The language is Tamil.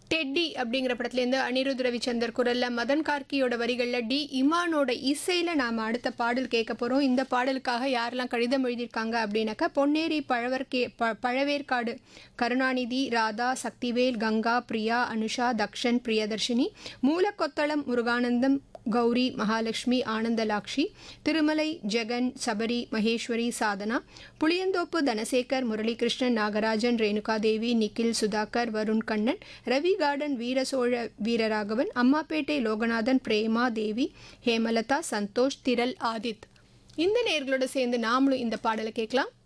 டெட்டி அப்படிங்கிற படத்துலேருந்து அனிருத் ரவிச்சந்தர் குரலில் மதன் கார்கியோட வரிகளில் டி இமானோட இசையில் நாம் அடுத்த பாடல் கேட்க போகிறோம் இந்த பாடலுக்காக யாரெல்லாம் கடிதம் எழுதியிருக்காங்க அப்படின்னாக்கா பொன்னேரி பழவர்கே ப பழவேற்காடு கருணாநிதி ராதா சக்திவேல் கங்கா பிரியா அனுஷா தக்ஷன் பிரியதர்ஷினி மூலக்கொத்தளம் முருகானந்தம் கௌரி மகாலட்சுமி ஆனந்தலாக்ஷி திருமலை ஜெகன் சபரி மகேஸ்வரி சாதனா புளியந்தோப்பு தனசேகர் முரளிகிருஷ்ணன் நாகராஜன் ரேணுகாதேவி நிக்கில் சுதாகர் வருண் கண்ணன் ரவி கார்டன் வீரசோழ வீரராகவன் அம்மாப்பேட்டை லோகநாதன் பிரேமா தேவி ஹேமலதா சந்தோஷ் திரள் ஆதித் இந்த நேர்களோட சேர்ந்து நாமளும் இந்த பாடலை கேட்கலாம்